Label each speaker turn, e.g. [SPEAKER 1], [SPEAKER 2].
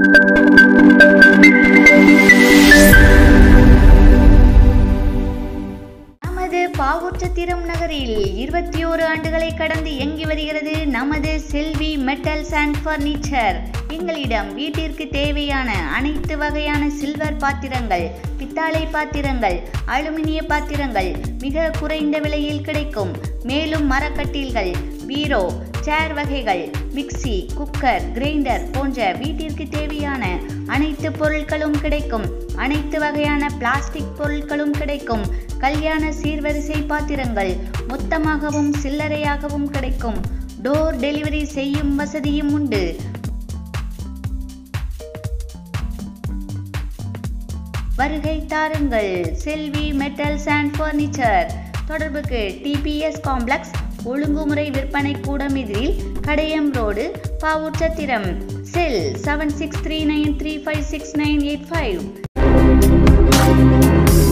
[SPEAKER 1] நமது பாவூர்சத்திரம் நகரில் இருபத்தி ஓரு ஆண்டுகளை கடந்து இயங்கி வருகிறது நமது செல்வி மெட்டல்ஸ் அண்ட் ஃபர்னிச்சர் எங்களிடம் வீட்டிற்கு தேவையான அனைத்து வகையான சில்வர் பாத்திரங்கள் பித்தாளை பாத்திரங்கள் அலுமினிய பாத்திரங்கள் மிக குறைந்த விலையில் கிடைக்கும் மேலும் மரக்கட்டில்கள் பீரோ சேர் வகைகள் மிக்ஸி குக்கர் கிரைண்டர் போன்ற வீட்டிற்கு தேவையான அனைத்து பொருட்களும் கிடைக்கும் அனைத்து வகையான பிளாஸ்டிக் பொருட்களும் கிடைக்கும் கல்யாண சீர்வரிசை பாத்திரங்கள் மொத்தமாகவும் சில்லறையாகவும் கிடைக்கும் டோர் டெலிவரி செய்யும் வசதியும் உண்டு வருகை தாருங்கள் செல்வி மெட்டல்ஸ் அண்ட் ஃபர்னிச்சர் தொடர்புக்கு டிபிஎஸ் காம்ப்ளெக்ஸ் ஒழுங்குமுறை விற்பனை கூடம் எதிரில் Kadayam road Pavoorchatram cell seven six three nine three five six nine eight five